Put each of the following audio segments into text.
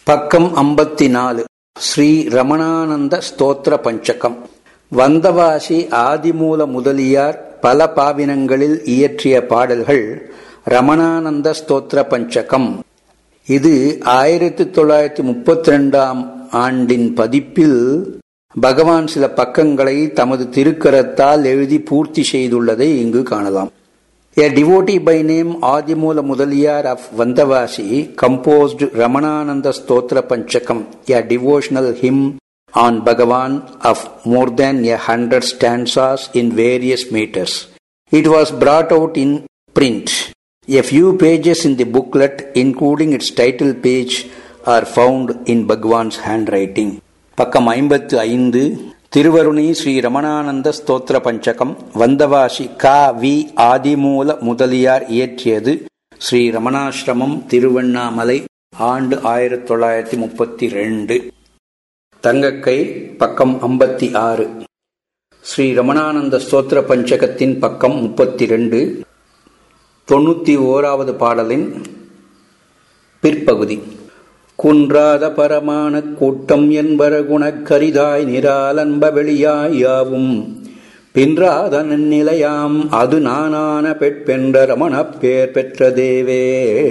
பக்கம் ஐம்பத்தி நாலு ஸ்ரீ ரமணானந்த ஸ்தோத்திர பஞ்சகம் வந்தவாசி ஆதிமூல முதலியார் பல பாவினங்களில் இயற்றிய பாடல்கள் ரமணானந்த ஸ்தோத்திர பஞ்சகம் இது ஆயிரத்தி தொள்ளாயிரத்தி முப்பத்தி ரெண்டாம் ஆண்டின் பதிப்பில் பகவான் சில பக்கங்களை தமது திருக்கரத்தால் எழுதி பூர்த்தி செய்துள்ளதை இங்கு காணலாம் A devotee by name Adimula Mudaliyar of Vandavasi composed Ramanananda Stotra Panchakam, a devotional hymn on Bhagavan of more than a hundred stanzas in various meters. It was brought out in print. A few pages in the booklet, including its title page, are found in Bhagavan's handwriting. பக்கம் ஐம்பத்து ஐந்து திருவருணி ஸ்ரீ ரமணானந்த ஸ்தோத்திர பஞ்சகம் வந்தவாசி கா V Adimoola Mudaliar இயற்றியது ஸ்ரீ ரமணாசிரமம் திருவண்ணாமலை ஆண்டு ஆயிரத்தி தொள்ளாயிரத்தி முப்பத்தி ரெண்டு தங்கக்கை பக்கம் ஐம்பத்தி ஆறு ஸ்ரீ ரமணானந்த ஸ்தோத்திர பஞ்சகத்தின் பக்கம் முப்பத்தி ரெண்டு தொண்ணூத்தி ஓராவது பாடலின் பிற்பகுதி குன்றாத பரமான கூட்டம் என்பர குணக்கரிதாய் நிராலன்ப வெளியாய் யாவும் பின்றாத நிலையாம் அது நானான பெட்பென்ற ரமணப் பேர் பெற்ற தேவே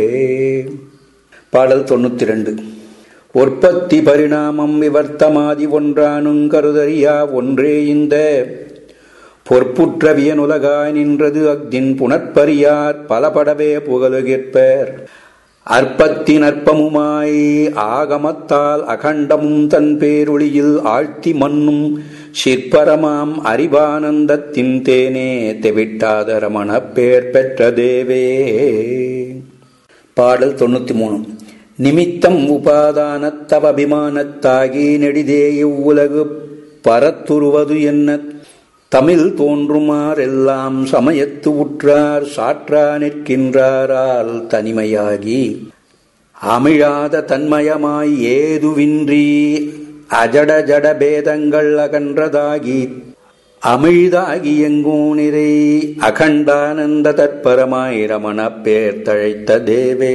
பாடல் தொண்ணூத்தி ரெண்டு உற்பத்தி பரிணாமம் விவர்த்தமாதி ஒன்றானுங் கருதறியா ஒன்றே இந்த பொற்புற்றவியனுலகாய் நின்றது அக்தின் புனற்பரியார் பலபடவே புகழுகிற்பர் அற்பத்தின் அற்பமுமாய் ஆகமத்தால் அகண்டமும் தன் பேரொளியில் ஆழ்த்தி மண்ணும் சிற்பரமாம் அறிவானந்தத்தின் தேனே தெவிட்டாத ரமண பேர் பெற்ற தேவே பாடல் தொண்ணூத்தி மூணு நிமித்தம் உபாதானத்தவ அபிமானத்தாகி நெடிதே இவ்வுலகு பரத்துருவது என்ன தமிழ் தோன்றுமாறெல்லாம் சமயத்து உற்றார் சாற்றா நிற்கின்றாரால் தனிமையாகி அமிழாத தன்மயமாய் ஏதுவின்றி அஜட ஜட பேதங்கள் அகன்றதாகி அமிழ்தாகி எங்கோ நிறை அகண்டானந்த தற்பரமாய் ரமண பேர் தழைத்த தேவே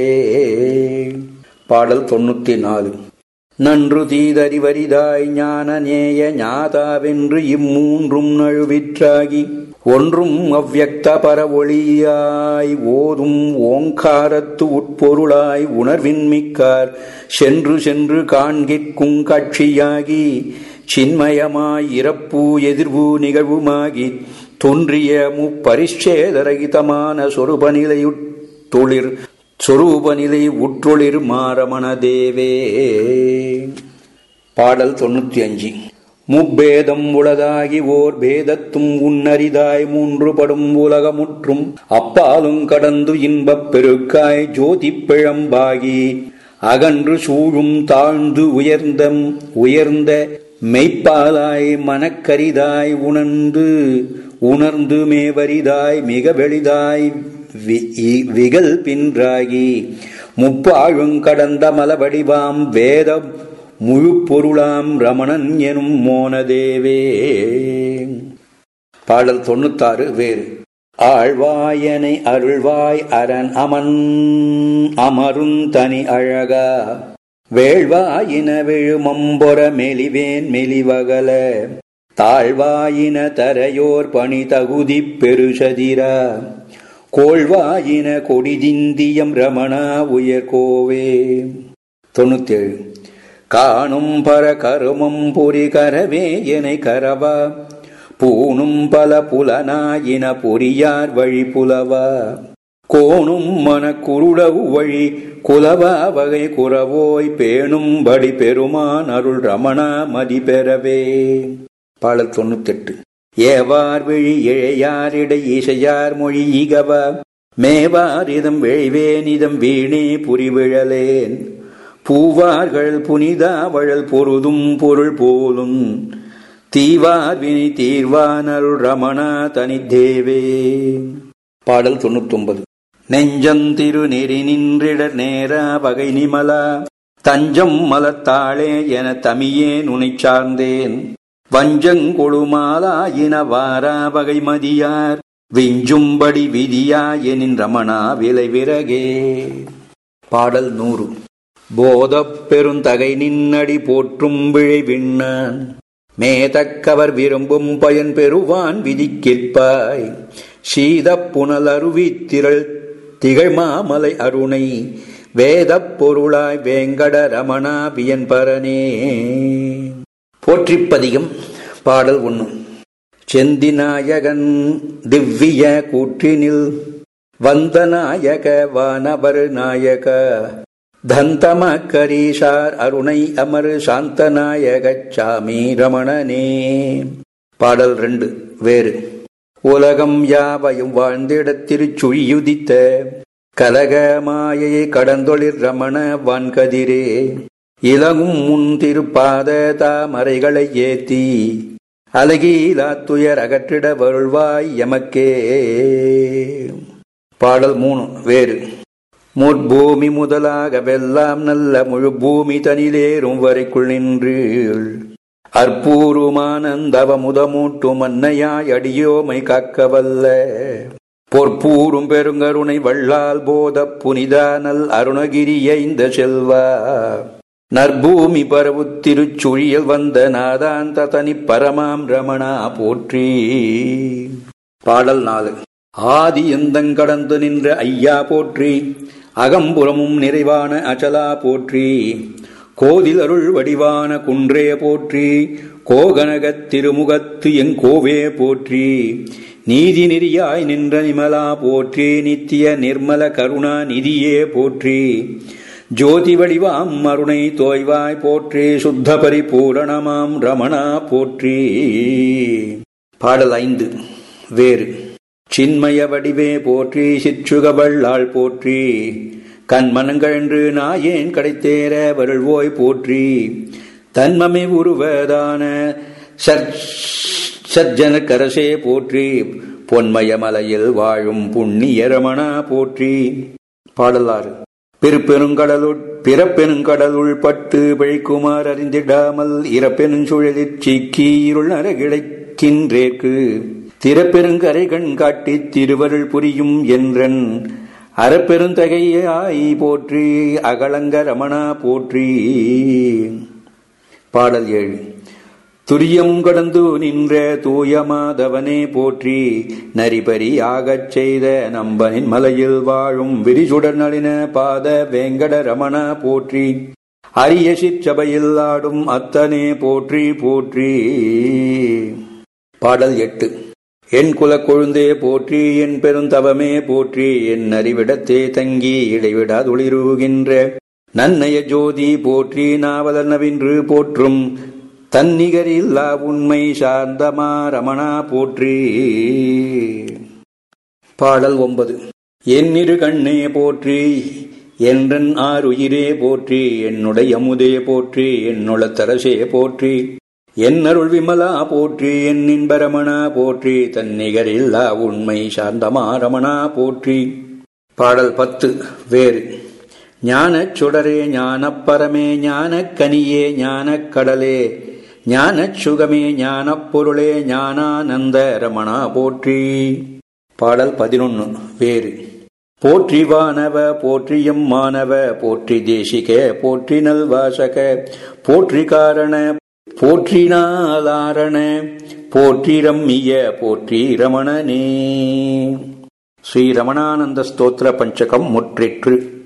பாடல் தொண்ணூத்தி நாலு நன்று தீதறிவரிதாய் ஞான நேய ஞாதாவென்று இம்மூன்றும் நழுவிற்றாகி ஒன்றும் அவ்வக்த பரவொளியாய் ஓதும் ஓங்காரத்து உட்பொருளாய் உணர்வின்மிக்கார் சென்று சென்று காண்கிற்கும் காட்சியாகி சின்மயமாய் இறப்பு எதிர்வு நிகழ்வுமாகி தோன்றிய முப்பரிச்சேதரகிதமான சொருபநிலையுட்டொளிர் சொரூபநிலை உற்றொளிர் மாரமண தேவே பாடல் தொண்ணூத்தி அஞ்சு முப்பேதம் உளதாகி ஓர் பேதத்தும் உன்னரிதாய் மூன்று படும் உலகமுற்றும் அப்பாலும் கடந்து இன்பப் பெருக்காய் ஜோதி பிழம்பாகி அகன்று சூழும் தாழ்ந்து உயர்ந்த உயர்ந்த மெய்ப்பாலாய் மனக்கரிதாய் உணர்ந்து உணர்ந்து மேவரிதாய் மிக வெளிதாய் விகல் பின்றாகி முப்பாழுங் கடந்த மலவடிவாம் வேத முழு பொருளாம் ரமணன் எனும் மோனதேவே பாடல் தொண்ணூத்தாறு வேறு ஆழ்வாயனை அருள்வாய் அரண் அமன் அமரும் தனி அழகா வேள்வாயின விழுமம்பொற மெலிவேன் மெலிவகல தாழ்வாயின தரையோர் பணி தகுதி பெருசதிரா கோழ்வாயின கொடிதிந்தியம் ரமணா உயர்கோவே தொண்ணூத்தி ஏழு காணும் பர கருமம் புரி கரவே என கரவா பூணும் பல புலனாயின பொறியார் வழி புலவா கோணும் மன குருடவு வழி குலவா வகை குறவோய் பேணும்படி பெருமான் அருள் ரமணா மதி பெறவே பாடல் தொண்ணூத்தெட்டு ஏவார் விழி இழையாரிடை ஈசையார் மொழி ஈகவ மேவார் இதம் வெழிவேன் இதம் வீணே புரிவிழலேன் பூவார்கள் புனிதா வழல் பொருதும் பொருள் போலும் தீவார் வினை தீர்வானருள் ரமணா தனித்தேவே பாடல் தொண்ணூத்தொன்பது நெஞ்சந்திரு நெறி நின்றிடர் நேரா வகை நிமலா தஞ்சம் மலத்தாளே என தமியே நுனை சார்ந்தேன் வஞ்சங்கொழுமாலாயின வாரா வகை மதியார் விஞ்சும்படி விதியா எனின் ரமணா விலை விறகே பாடல் நூறு போதப் பெருந்தகை நின்னடி போற்றும் விழைவிண்ணான் மேதக்கவர் விரும்பும் பயன் பெறுவான் விதிக்கிற்பாய் சீதப் புனல் அருவி திரள் திகழ்மாமலை அருணை வேதப் பொருளாய் வேங்கட ரமணா வியன்பரனே போற்றிப்பதிகம் பாடல் ஒண்ணும் செந்திநாயகன் திவ்ய கூற்றினில் வந்த நாயக வானவர் நாயக தந்தம கரீஷார் அருணை அமர் சாந்த நாயக சாமி ரமணனே பாடல் ரெண்டு வேறு உலகம் யாவையும் வாழ்ந்திடத் திருச்சுழியுதித்த கலக மாயை கடந்தொழிற் ரமண வான்கதிரே இலகும் முன் திருப்பாத தாமரைகளை ஏத்தி அழகீலா துயர் அகற்றிட வருள்வாய் எமக்கே பாடல் மூணு வேறு முற்பூமி முதலாக வெல்லாம் நல்ல முழு பூமி தனிலேறும் வரைக்குள் நின்று அற்பூருமானந்தவ முதமூட்டும் அன்னையாய் அடியோமை காக்கவல்ல பொற்பூரும் பெருங்கருணை வள்ளால் போத புனிதானல் அருணகிரிய இந்த செல்வா நற்பூமி பரவு திருச்சுழியில் வந்த நாதாந்த தனி பரமாம் ரமணா போற்றி பாடல் நாலு ஆதி எந்தங்கடந்து நின்ற ஐயா போற்றி அகம்புறமும் நிறைவான அச்சலா போற்றி கோதில் அருள் வடிவான குன்றே போற்றி கோகனகத் திருமுகத்து எங்கோவே போற்றி நீதி நெறியாய் நின்ற நிமலா போற்றி நித்திய நிர்மல கருணா நிதியே போற்றி ஜோதி வடிவாம் மருணை தோய்வாய் போற்றி சுத்த பரிபூரணமாம் ரமணா போற்றி பாடல் ஐந்து வேறு சின்மய வடிவே போற்றி சிற்றுகவள்ளாள் போற்றி கண்மனங்கழன்று நாயேன் கடைத்தேர வருள்வோய் போற்றி தன்மமே உருவதான சர்ஜன கரசே போற்றி பொன்மய மலையில் வாழும் புண்ணிய ரமணா போற்றி பாடலாறு பெருப்பெருங்கடலுள் பிறப்பெருங்கடலுள் பட்டு பழிக்குமார் அறிந்திடாமல் இறப்பெனும் சுழலிற் சிக்கி இருள் நர கிடைக்கின்றேற்கு திறப்பெருங்கரை கண் காட்டி திருவருள் புரியும் என்றன் அறப்பெருந்தகையாய் போற்றி அகலங்க ரமணா போற்றி பாடல் ஏழு துரியம் கடந்து நின்ற தூய மாதவனே போற்றி நரிபரி ஆகச் செய்த நம்பனின் மலையில் வாழும் விரிசுடர் நளின பாத வேங்கட ரமணா போற்றி அரிய சிற்றபையில் ஆடும் அத்தனே போற்றி போற்றி பாடல் எட்டு என் குல கொழுந்தே போற்றி என் பெருந்தவமே போற்றி என் அறிவிடத்தே தங்கி இடைவிடாதொளிருகின்ற நன்னய ஜோதி போற்றி நாவலர் நவின்று போற்றும் தன்னிகரில்லா உண்மை சார்ந்தமா ரமணா போற்றி பாடல் ஒன்பது என்னிரு கண்ணே போற்றி என்றன் ஆறுயிரே போற்றி என்னுடைய அமுதே போற்றி என்னுளத்தரசே போற்றி என்னருள் விமலா போற்றி என் இன்பரமணா போற்றி தன்னிகரில்லா உண்மை சார்ந்தமா ரமணா போற்றி பாடல் பத்து வேறு ஞானச் சுடரே ஞானப் பரமே ஞானக் கனியே ஞானக் கடலே ஞானச் சுகமே ஞானப் பொருளே ஞானானந்த ரமணா போற்றி பாடல் பதினொன்னு வேறு போற்றி வானவ போற்றியம் மாணவ போற்றி தேசிக போற்றி நல்வாசக போற்றி காரண போற்றினாலாரண போற்றி ரம்மிய போற்றி ரமணனே ஸ்ரீ ரமணானந்த ஸ்தோத்திர பஞ்சகம் முற்றிற்று